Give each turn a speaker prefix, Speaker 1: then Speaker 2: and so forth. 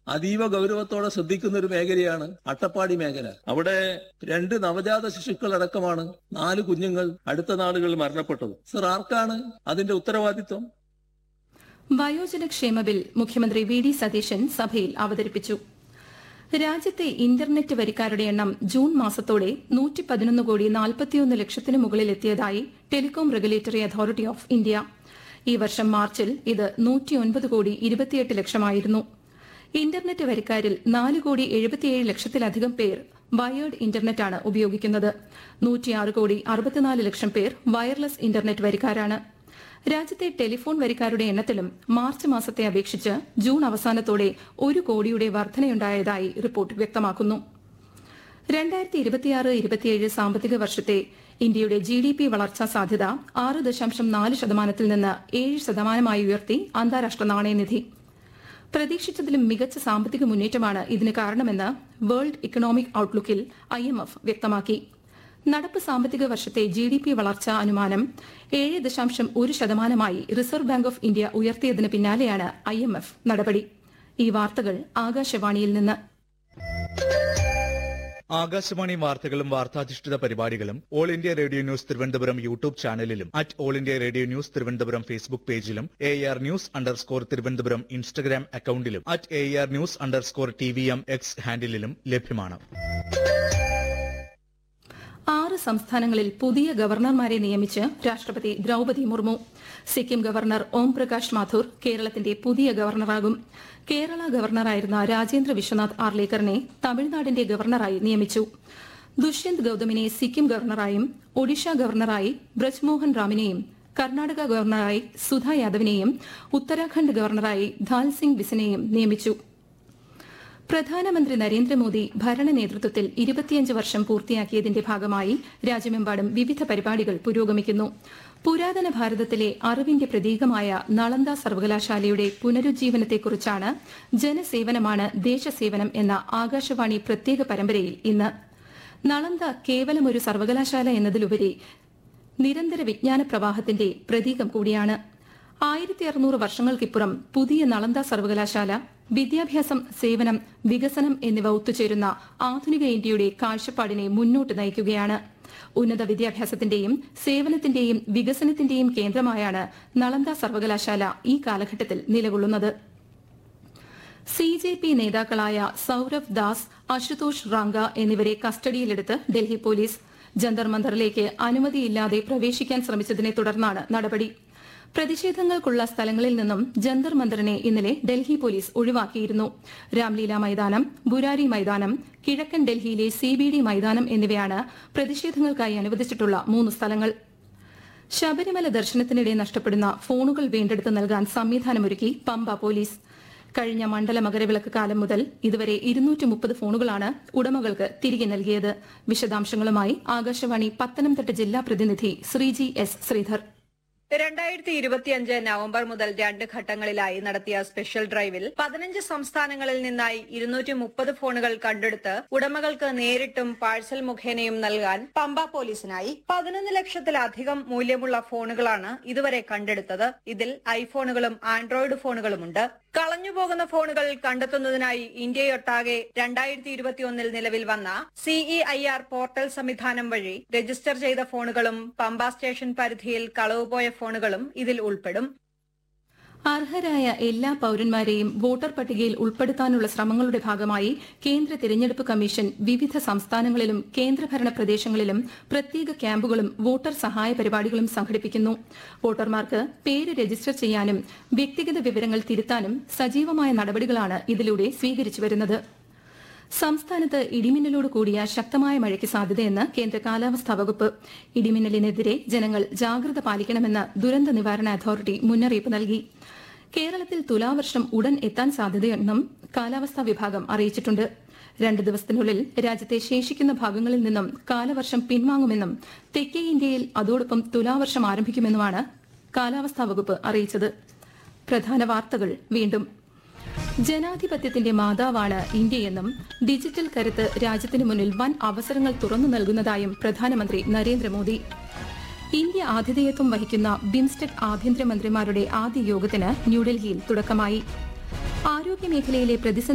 Speaker 1: അതീവ ഗൗരവത്തോടെ ശ്രദ്ധിക്കുന്ന ഒരു മേഖലയാണ് അട്ടപ്പാടി മേഖല അവിടെ രണ്ട് നവജാത ശിശുക്കൾ അടക്കമാണ് നാല് കുഞ്ഞുങ്ങൾ അടുത്ത നാളുകളിൽ മരണപ്പെട്ടത് സർ ആർക്കാണ് അതിന്റെ ഉത്തരവാദിത്വം
Speaker 2: വയോജന ക്ഷേമ ബിൽ മുഖ്യമന്ത്രി വി ഡി സതീശൻ സഭയിൽ അവതരിപ്പിച്ചു രാജ്യത്തെ ഇന്റർനെറ്റ് വരിക്കാരുടെ എണ്ണം ജൂൺ മാസത്തോടെ നൂറ്റി പതിനൊന്ന് കോടി നാൽപ്പത്തിയൊന്ന് ലക്ഷത്തിന് മുകളിൽ എത്തിയതായി telecom regulatory authority of India ഈ വർഷം മാർച്ചിൽ ഇത് നൂറ്റിയൊൻപത് കോടി ഇരുപത്തിയെട്ട് ലക്ഷമായിരുന്നു ഇന്റർനെറ്റ് വരിക്കാരിൽ നാല് കോടി എഴുപത്തിയേഴ് ലക്ഷത്തിലധികം പേർ വയേർഡ് ഇന്റർനെറ്റാണ് ഉപയോഗിക്കുന്നത് നൂറ്റിയാറ് കോടി അറുപത്തിനാല് ലക്ഷം പേർ വയർലെസ് ഇന്റർനെറ്റ് വരിക്കാരാണ് രാജ്യത്തെ ടെലിഫോൺ വരിക്കാരുടെ എണ്ണത്തിലും മാർച്ച് മാസത്തെ അപേക്ഷിച്ച് ജൂൺ അവസാനത്തോടെ ഒരു കോടിയുടെ വർധനയുണ്ടായതായി റിപ്പോർട്ട് വ്യക്തമാക്കുന്നു രണ്ടായിരത്തി ഇരുപത്തിയാറ് ഇരുപത്തിയേഴ് സാമ്പത്തിക വർഷത്തെ ഇന്ത്യയുടെ ജി ഡി പി വളർച്ചാ സാധ്യത ആറ് ദശാംശം നാല് ശതമാനത്തിൽ നിന്ന് ഏഴ് ശതമാനമായി ഉയർത്തി അന്താരാഷ്ട്ര നാണയനിധി പ്രതീക്ഷിച്ചതിലും മികച്ച സാമ്പത്തിക മുന്നേറ്റമാണ് ഇതിന് കാരണമെന്ന് വേൾഡ് ഇക്കണോമിക് ഔട്ട്ലുക്കിൽ ഐ എം എഫ് വ്യക്തമാക്കി നടപ്പ് സാമ്പത്തിക വർഷത്തെ ജി ഡി പി വളർച്ചാ അനുമാനം ഏഴ് ദശാംശം ഒരു ശതമാനമായി റിസർവ് ബാങ്ക് ഓഫ് ഇന്ത്യ ഉയർത്തിയതിന് പിന്നാലെയാണ് ഐ എം എഫ് നടപടി ഈ വാർത്തകൾ ആകാശവാണിയിൽ നിന്ന്
Speaker 3: ആകാശവാണി വാർത്തകളും വാർത്താധിഷ്ഠിത പരിപാടികളും All India Radio news Thiruvananthapuram YouTube ചാനലിലും at All India Radio news Thiruvananthapuram Facebook പേജിലും A R news underscore Thiruvananthapuram Instagram അക്കൌണ്ടിലും at A R news underscore T V M X ഹാൻഡിലും ലഭ്യമാണ്
Speaker 2: ആറ് സംസ്ഥാനങ്ങളിൽ പുതിയ ഗവർണർമാരെ നിയമിച്ച് രാഷ്ട്രപതി ദ്രൌപതി മുർമു സിക്കിം ഗവർണർ ഓം പ്രകാശ് മാഥൂർ കേരളത്തിന്റെ പുതിയ ഗവർണറാകും കേരള ഗവർണറായിരുന്ന രാജേന്ദ്ര വിശ്വനാഥ് ആർലേക്കറിനെ തമിഴ്നാടിന്റെ ഗവർണറായി നിയമിച്ചു ദുഷ്യന്ത് ഗൌതമിനെ സിക്കിം ഗവർണറായും ഒഡീഷ ഗവർണറായി ബ്രജ്മോഹൻ റാമിനെയും കർണാടക ഗവർണറായി സുധ യാദവിനെയും ഉത്തരാഖണ്ഡ് ഗവർണറായി ധാൽ സിംഗ് ബിസിനെയും നിയമിച്ചു പ്രധാനമന്ത്രി നരേന്ദ്രമോദി ഭരണ നേതൃത്വത്തിൽ ഇരുപത്തിയഞ്ച് വർഷം പൂർത്തിയാക്കിയതിന്റെ ഭാഗമായി രാജ്യമെമ്പാടും വിവിധ പരിപാടികൾ പുരോഗമിക്കുന്നു പുരാതന ഭാരതത്തിലെ അറിവിന്റെ പ്രതീകമായ നളന്ദ സർവകലാശാലയുടെ പുനരുജ്ജീവനത്തെക്കുറിച്ചാണ് ജനസേവനമാണ് ദേശസേവനം എന്ന ആകാശവാണി പ്രത്യേക പരമ്പരയിൽ ഇന്ന് നളന്ദ കേവലം ഒരു സർവകലാശാല എന്നതിലുപരി നിരന്തര വിജ്ഞാന പ്രവാഹത്തിന്റെ പ്രതീകം കൂടിയാണ് ആയിരത്തി അറുന്നൂറ് വർഷങ്ങൾക്കിപ്പുറം പുതിയ നളന്ദ സർവകലാശാല വിദ്യാഭ്യാസം സേവനം വികസനം എന്നിവ ഒത്തുചേരുന്ന ആധുനിക ഇന്ത്യയുടെ കാഴ്ചപ്പാടിനെ മുന്നോട്ട് നയിക്കുകയാണ് ഉന്നത വിദ്യാഭ്യാസത്തിന്റെയും സേവനത്തിന്റെയും വികസനത്തിന്റെയും കേന്ദ്രമായാണ് നളന്ദ സർവകലാശാല ഈ കാലഘട്ടത്തിൽ നിലകൊള്ളുന്നത് സി ജെ പി നേതാക്കളായ സൌരവ് ദാസ് അശുതോഷ് റാങ്ക എന്നിവരെ കസ്റ്റഡിയിലെടുത്ത് ഡൽഹി പോലീസ് ജന്തർ മന്ദറിലേക്ക് അനുമതിയില്ലാതെ പ്രവേശിക്കാൻ ശ്രമിച്ചതിനെ തുടർന്നാണ് നടപടി പ്രതിഷേധങ്ങൾക്കുള്ള സ്ഥലങ്ങളിൽ നിന്നും ജന്തർ മന്ദറിനെ ഇന്നലെ ഡൽഹി പോലീസ് ഒഴിവാക്കിയിരുന്നു രാംലീല മൈതാനം ബുരാരി മൈതാനം കിഴക്കൻ ഡൽഹിയിലെ സി ബി ഡി മൈതാനം എന്നിവയാണ് പ്രതിഷേധങ്ങൾക്കായി അനുവദിച്ചിട്ടുള്ള മൂന്ന് സ്ഥലങ്ങൾ ശബരിമല ദർശനത്തിനിടെ നഷ്ടപ്പെടുന്ന ഫോണുകൾ വീണ്ടെടുത്ത് നൽകാൻ സംവിധാനമൊരുക്കി പമ്പ പോലീസ് കഴിഞ്ഞ മണ്ഡല മകരവിളക്ക് കാലം മുതൽ ഇതുവരെ ഇരുന്നൂറ്റി മുപ്പത് ഫോണുകളാണ് ഉടമകൾക്ക് തിരികെ നൽകിയത് വിശദാംശങ്ങളുമായി ആകാശവാണി പത്തനംതിട്ട ജില്ലാ പ്രതിനിധി ശ്രീജി എസ് ശ്രീധർ
Speaker 4: രണ്ടായിരത്തി ഇരുപത്തിയഞ്ച് നവംബർ മുതൽ രണ്ട് ഘട്ടങ്ങളിലായി നടത്തിയ സ്പെഷ്യൽ ഡ്രൈവിൽ പതിനഞ്ച് സംസ്ഥാനങ്ങളിൽ നിന്നായി ഇരുന്നൂറ്റി മുപ്പത് ഫോണുകൾ കണ്ടെടുത്ത് ഉടമകൾക്ക് നേരിട്ടും പാഴ്സൽ മുഖേനയും നൽകാൻ പമ്പ പോലീസിനായി പതിനൊന്ന് ലക്ഷത്തിലധികം മൂല്യമുള്ള ഫോണുകളാണ് ഇതുവരെ കണ്ടെടുത്തത് ഇതിൽ ഐഫോണുകളും ആൻഡ്രോയിഡ് ഫോണുകളുമുണ്ട് കളഞ്ഞുപോകുന്ന ഫോണുകൾ കണ്ടെത്തുന്നതിനായി ഇന്ത്യയൊട്ടാകെ രണ്ടായിരത്തി ഇരുപത്തിയൊന്നിൽ നിലവിൽ വന്ന സിഇഐആർ പോർട്ടൽ സംവിധാനം വഴി രജിസ്റ്റർ ചെയ്ത ഫോണുകളും പമ്പ സ്റ്റേഷൻ പരിധിയിൽ കളവുപോയ ഫോണുകളും ഇതിൽ ഉൾപ്പെടും
Speaker 2: അർഹരായ എല്ലാ പൌരന്മാരെയും വോട്ടർ പട്ടികയിൽ ഉൾപ്പെടുത്താനുള്ള ശ്രമങ്ങളുടെ ഭാഗമായി കേന്ദ്ര തിരഞ്ഞെടുപ്പ് കമ്മീഷൻ വിവിധ സംസ്ഥാനങ്ങളിലും കേന്ദ്രഭരണ പ്രദേശങ്ങളിലും പ്രത്യേക ക്യാമ്പുകളും വോട്ടർ സഹായ പരിപാടികളും സംഘടിപ്പിക്കുന്നു വോട്ടർമാർക്ക് പേര് രജിസ്റ്റർ ചെയ്യാനും വ്യക്തിഗത വിവരങ്ങൾ തിരുത്താനും സജീവമായ നടപടികളാണ് ഇതിലൂടെ സ്വീകരിച്ചു വരുന്നത് സംസ്ഥാനത്ത് ഇടിമിന്നലോട് കൂടിയ ശക്തമായ മഴയ്ക്ക് സാധ്യതയെന്ന് കേന്ദ്ര കാലാവസ്ഥാ വകുപ്പ് ഇടിമിന്നലിനെതിരെ ജനങ്ങൾ ജാഗ്രത പാലിക്കണമെന്ന് ദുരന്ത നിവാരണ അതോറിറ്റി മുന്നറിയിപ്പ് നൽകി കേരളത്തിൽ തുലാവർഷം ഉടൻ എത്താൻ സാധ്യതയെന്നും കാലാവസ്ഥാ വിഭാഗം അറിയിച്ചിട്ടുണ്ട് രണ്ട് ദിവസത്തിനുള്ളിൽ രാജ്യത്തെ ശേഷിക്കുന്ന ഭാഗങ്ങളിൽ നിന്നും കാലവർഷം പിൻവാങ്ങുമെന്നും തെക്കേ ഇന്ത്യയിൽ അതോടൊപ്പം തുലാവർഷം ആരംഭിക്കുമെന്നുമാണ് കാലാവസ്ഥാ വകുപ്പ് അറിയിച്ചത് പ്രധാന വാർത്തകൾ വീണ്ടും ജനാധിപത്യത്തിന്റെ മാതാവാണ് ഇന്ത്യയെന്നും ഡിജിറ്റൽ കരുത്ത് രാജ്യത്തിന് മുന്നിൽ വൻ അവസരങ്ങൾ തുറന്നു നൽകുന്നതായും പ്രധാനമന്ത്രി നരേന്ദ്രമോദി ഇന്ത്യ ആതിഥേയത്വം വഹിക്കുന്ന ബിംസ്റ്റെക് ആഭ്യന്തരമന്ത്രിമാരുടെ ആദ്യ യോഗത്തിന് ന്യൂഡൽഹിയിൽ തുടക്കമായി ആരോഗ്യമേഖലയിലെ പ്രതിസന്ധി